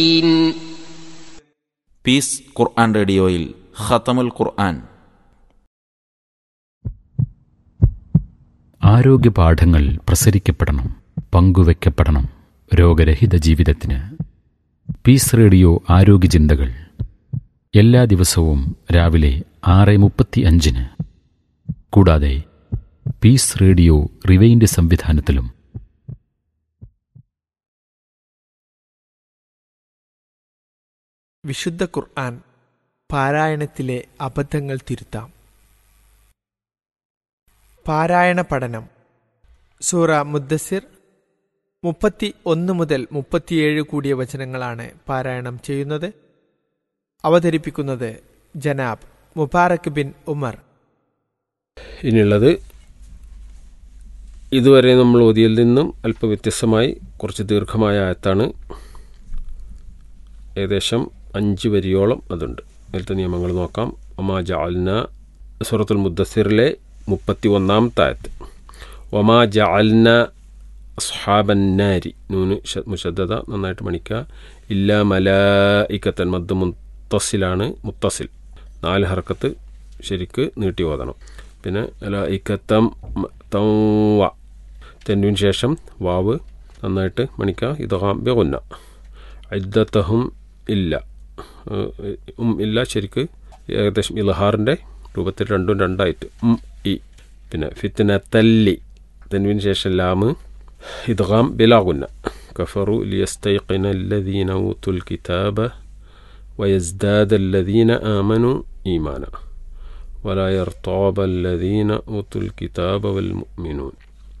piece ഖുർആൻ റേഡിയോയിൽ ഖത്തമുൽ ഖുർആൻ ആരോഗ്യപാഠങ്ങൾ പ്രസരിക്കപ്പെടണം പങ്കുവെക്കപ്പെടണം രോഗരഹിത ജീവിതത്തിന് piece radio ആരോഗ്യ ചിന്തകൾ എല്ലാ ദിവസവും രാവിലെ ആറ് മുപ്പത്തി അഞ്ചിന് കൂടാതെ പീസ് റേഡിയോ റിവൈൻഡ് സംവിധാനത്തിലും വിശുദ്ധ ഖുർആൻ പാരായണത്തിലെ അബദ്ധങ്ങൾ തിരുത്താം പാരായണ പഠനം സൂറ മുദ്ദസിർ മുപ്പത്തി ഒന്ന് മുതൽ മുപ്പത്തിയേഴ് കൂടിയ വചനങ്ങളാണ് പാരായണം ചെയ്യുന്നത് അവതരിപ്പിക്കുന്നത് ജനാബ് മുബാറക് ബിൻ ഉമർ ഇനിയുള്ളത് ഇതുവരെ നമ്മൾ ഓതിയിൽ നിന്നും അല്പം വ്യത്യസ്തമായി കുറച്ച് ദീർഘമായ ആയത്താണ് ഏകദേശം അഞ്ച് വരിയോളം അതുണ്ട് അതിലത്തെ നിയമങ്ങൾ നോക്കാം ഒമാ ജാൽന സൂറത്തുൽ മുദ്ദസിറിലെ മുപ്പത്തി ഒന്നാമത്തെ ആയത്ത് ഒമാ ജാൽന അസ്ഹാബന്നാരി നൂന് ഷ- മുഷദ്ദത നന്നായിട്ട് മണിക്കുക ഇല്ല മലായിക്കത്തൻ മദ് മുത്തസിലാണ് മുത്തസിൽ നാല് ഹർക്കത്ത് ശരിക്ക് നീട്ടി ഓതണം പിന്നെ മലായിക്കത്തം തൗവ തെന്നുവിന് ശേഷം വാവ് നന്നായിട്ട് മണിക്കുക ഇതഹാം ബിഗുന്ന ഇദ്ദത്തഹും ഇല്ല ഏഹ് ഉം ഇല്ല ശരിക്ക് ഏകദേശം ഇലഹാറിൻ്റെ രൂപത്തിൽ രണ്ടും രണ്ടായിട്ട് ഉം ഇ പിന്നെ ഫിത്തിന തല്ലി തെന്നുവിന് ശേഷം ലാമ് ഇദ്ഗാം ബിലാഗുന്ന കഫറു ലിയസ്തൈഖിന الذين أوتوا الكتاب ويزداد الذين آمنوا إيمانا ولا يرتاب الذين أوتوا الكتاب والمؤمنون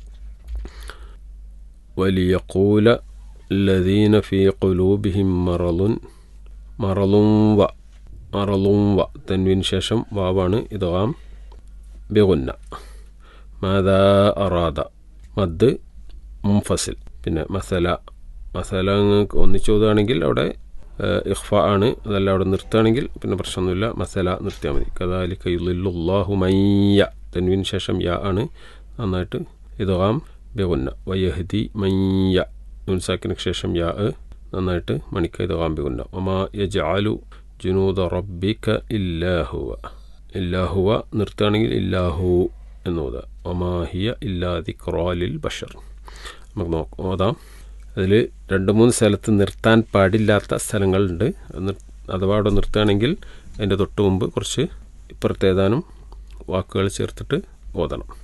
وليقول الذين في قلوبهم مرض مرض و مرض و تنوين ششم واوان إدغام بغنة ماذا أراد മദ് മുംഫസിൽ പിന്നെ മസല മസല നിങ്ങൾക്ക് ഒന്നിച്ച് ഓതുകയാണെങ്കിൽ അവിടെ ഇഖ്ഫ ആണ് അതല്ല അവിടെ നിർത്തുകയാണെങ്കിൽ പിന്നെ പ്രശ്നമൊന്നുമില്ല മസല നിർത്തിയാൽ മതി കദാലി കയ്യുല്ലാഹു മയ്യ തെൻവിന് ശേഷം യ ആണ് നന്നായിട്ട് ഇതാം ബെഗുന്ന വയഹദി മയ്യ നുൻസാക്കിന് ശേഷം യാ നന്നായിട്ട് മണിക്ക ഇതാം ബെഗുന്ന ഒമാ യജാലു ജുനൂദ റബ്ബിക ഇല്ലാഹുവ ഇല്ലാഹുവ നിർത്തുകയാണെങ്കിൽ ഇല്ലാഹു എന്നോത ഒമാഹിയ ഇല്ലാതി ക്രോലിൽ ബഷർ നമുക്ക് നോക്കാം ഓതാം അതിൽ രണ്ട് മൂന്ന് സ്ഥലത്ത് നിർത്താൻ പാടില്ലാത്ത സ്ഥലങ്ങളുണ്ട് അത് നിർ- അഥവാ അവിടെ നിർത്തുകയാണെങ്കിൽ അതിൻ്റെ തൊട്ട് മുമ്പ് കുറച്ച് ഇപ്പുറത്തേതാനും വാക്കുകൾ ചേർത്തിട്ട് ഓതണം